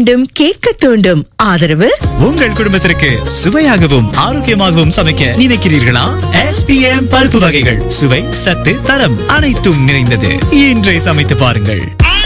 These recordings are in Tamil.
மீண்டும் கேட்க தூண்டும் ஆதரவு உங்கள் குடும்பத்திற்கு சுவையாகவும் ஆரோக்கியமாகவும் சமைக்க நினைக்கிறீர்களா எஸ்பிஎம் பருப்பு வகைகள் சுவை சத்து தரம் அனைத்தும் நிறைந்தது இன்றை சமைத்து பாருங்கள்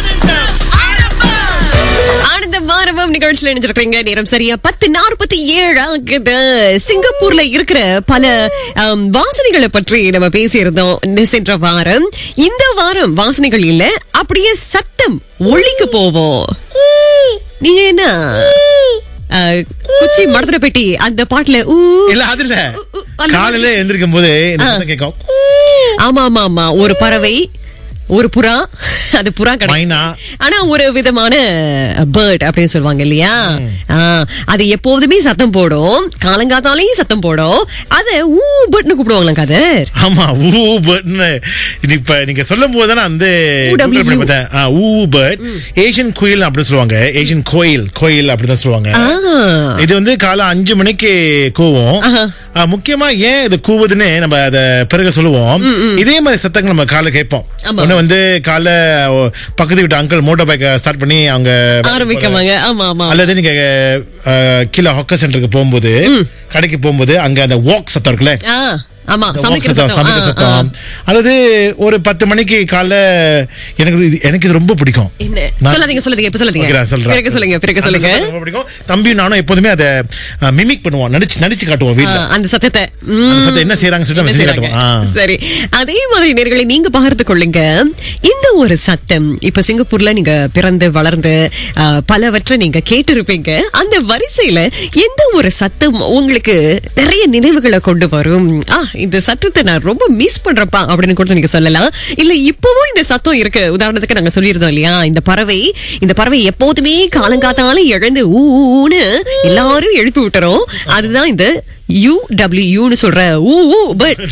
ஆனந்த மாரவம் நிகழ்ச்சியில நினைச்சிருக்கீங்க நேரம் சரியா பத்து நாற்பத்தி ஏழு ஆகுது சிங்கப்பூர்ல இருக்கிற பல ஆம், வாசனைகளை பற்றி நம்ம பேசியிருந்தோம் சென்ற வாரம் இந்த வாரம் வாசனைகள் இல்ல அப்படியே சத்தம் ஒளிக்கு போவோம் நீங்க என்ன ஆ, குச்சி மடத்துல பெட்டி அந்த பாட்டுல ஊ இல்ல அது இல்ல உ, அந்த காலையில எழுந்திருக்கும் போது இந்த சத்தம் கேட்கும் ஆமா ஆமா ஆமா ஒரு பறவை ஒரு புறா அது புறா கிடையாது மைனா ஆனா ஒரு விதமான பேர்ட் அப்படின்னு சொல்லுவாங்க இல்லையா ஆ, அது எப்போதுமே சத்தம் போடும் காலங்காத்தாலையும் சத்தம் போடும் அத ஊ பேர்ட்னு கூப்பிடுவாங்களாம் கதர் ஆமா ஊ பேர்ட்னு இப்ப நீங்க சொல்லும் போது தானே அந்த UW. Google பண்ணி பார்த்தேன். ஆ, ஊ பேர்ட் ஏஷியன் குயில் அப்படி சொல்லுவாங்க ஏஷியன் கோயில் கோயில் அப்படிதான் சொல்லுவாங்க ஆ. இது வந்து காலை அஞ்சு மணிக்கு கூவும் ஆ, முக்கியமா ஏன் இது கூவுதுன்னு நம்ம அத பிறகு சொல்லுவோம் இதே மாதிரி சத்தங்கள் நம்ம காலை கேட்போம் ஆமா. ஒண்ணு வந்து காலை ஓ, பக்கத்து வீட்டு அங்கிள் மோட்டார் பைக்கை ஸ்டார்ட் பண்ணி அவங்க ஆரம்பிக்கவாங்க ஆமா ஆமா அல்லது நீங்க அஹ், கீழே ஹொக்கர் சென்டருக்கு போகும்போது கடைக்கு போகும்போது அங்க அந்த வாக் சத்தம் இருக்குல்ல ஆ, ஆமா இந்த சமைக்கிற walk சத்தம், சமைக்கிற சத்தம் ஆ, ஆ. சத்தம் அல்லது ஒரு பத்து மணிக்கு காலைல எனக்கு இது- எனக்கு இது ரொம்ப பிடிக்கும் என்ன நான்- சொல்லாதீங்க சொல்லாதீங்க இப்ப சொல்லாதீங்க ஓகே, நான் சொல்றேன். பிறகு சொல்லுங்க பிறகு அந்த சொல்லுங்க சத்தம் ரொம்ப பிடிக்கும் தம்பி நானும் எப்போதுமே அதை மிமிக் பண்ணுவோம் நடிச்சு நடிச்சு காட்டுவோம் ஆ, வீட்டுல அந்த சத்தத்தை அந்த ம். சத்தம் என்ன செய்யறாங்க சொல்லிட்டு நம்ம என்ன செஞ்சு செய்றாங்க? காட்டுவோம் ஆ. சரி அதே மாதிரி நேர்களை நீங்க பகிர்ந்து கொள்ளுங்க இந்த ஒரு சத்தம் இப்ப சிங்கப்பூர்ல நீங்க பிறந்து வளர்ந்து ஆ, பலவற்றை நீங்க கேட்டிருப்பீங்க அந்த வரிசையில எந்த ஒரு சத்தம் உங்களுக்கு நிறைய நினைவுகளை கொண்டு வரும் ஆ இந்த சத்தத்தை நான் ரொம்ப மிஸ் பண்றப்பா அப்படின்னு கூட நீங்க சொல்லலாம் இல்ல இப்பவும் இந்த சத்தம் இருக்கு உதாரணத்துக்கு நாங்க சொல்லியிருந்தோம் இல்லையா இந்த பறவை இந்த பறவை எப்போதுமே காலங்காத்தால எழுந்து ஊ ஊன்னு எல்லாரும் எழுப்பி விட்டுறோம் அதுதான் இந்த யூ டபிள்யூ சொல்ற ஊ ஊ பட்